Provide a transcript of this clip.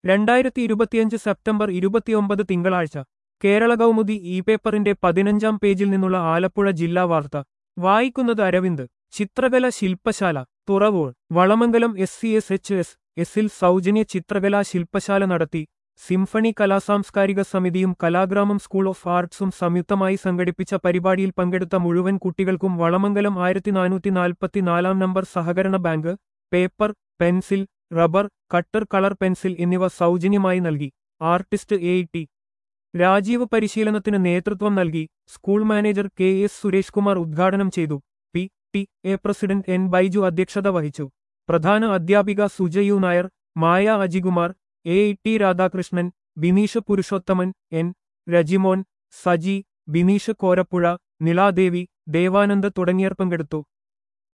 രണ്ടായിരത്തി ഇരുപത്തിയഞ്ച് സെപ്റ്റംബർ ഇരുപത്തിയൊമ്പത് തിങ്കളാഴ്ച കേരള കൗമുദി ഇ പേപ്പറിന്റെ പതിനഞ്ചാം പേജിൽ നിന്നുള്ള ആലപ്പുഴ ജില്ലാ വാർത്ത വായിക്കുന്നത് അരവിന്ദ് ചിത്രകല ശില്പശാല Thuravoor Valamangalam S C S H S എസിൽ സൗജന്യ ചിത്രകലാ ശില്പശാല നടത്തി സിംഫണി കലാസാംസ്കാരിക സമിതിയും കലാഗ്രാമം സ്കൂൾ ഓഫ് ആർട്സും സംയുക്തമായി സംഘടിപ്പിച്ച പരിപാടിയിൽ പങ്കെടുത്ത മുഴുവൻ കുട്ടികൾക്കും വളമംഗലം ആയിരത്തി നാനൂറ്റി നാൽപ്പത്തിനാലാം നമ്പർ സഹകരണ bank paper pencil rubber cutter colour pencil എന്നിവ സൗജന്യമായി നൽകി ആർട്ടിസ്റ്റ് എ ടി രാജീവ് പരിശീലനത്തിന് നേതൃത്വം നൽകി school manager K S Suresh Kumar ഉദ്ഘാടനം ചെയ്തു P T A president N Baiju അധ്യക്ഷത വഹിച്ചു പ്രധാന അധ്യാപിക Sujaya Nair Maya Ajikumar A T Radhakrishnan Bineesh Purushothaman N Rajimon Saji Bineesh Korappuzha Niladevi Devanand തുടങ്ങിയവർ പങ്കെടുത്തു